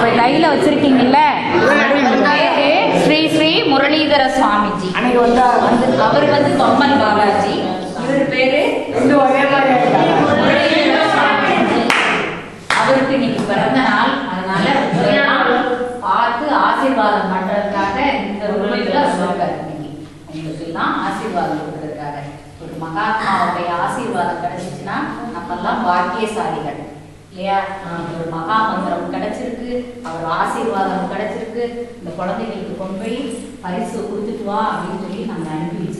இப்ப கையில வச்சிருக்கீங்கல்ல பேரு ஸ்ரீ ஸ்ரீ முரளிதர சுவாமிஜி அன்னைக்கு வந்தா வந்து அவர் வந்து தொம்மன் பாலாஜி இவர் பேரு ரெண்டு ஒரே மாதிரி ஆயிட்டாங்க முரளிதர சுவாமிஜி அவருக்கு இன்னைக்கு பிறந்த நாள் அதனால உங்களெல்லாம் பார்த்து ஆசீர்வாதம் பண்றதுக்காக இந்த ரூபத்துல வந்திருக்காரு இன்னைக்கு உங்களுக்கு எல்லாம் ஆசீர்வாதம் கொடுக்கறதுக்காக ஒரு மகாத்மாவுடைய ஆசீர்வாதம் கிடைச்சிச்சுன்னா நம்ம எல்லாம் பாக்கியசாலிகள் இல்லையா நமக்கு ஒரு மகா மந்திரம் கிடைச்சிருக்கு அவர் ஆசீர்வாதம் கிடைச்சிருக்கு இந்த குழந்தைகளுக்கு கொண்டு போய் பரிசு கொடுத்துட்டு வா அப்படின்னு சொல்லி நாங்க அனுப்பி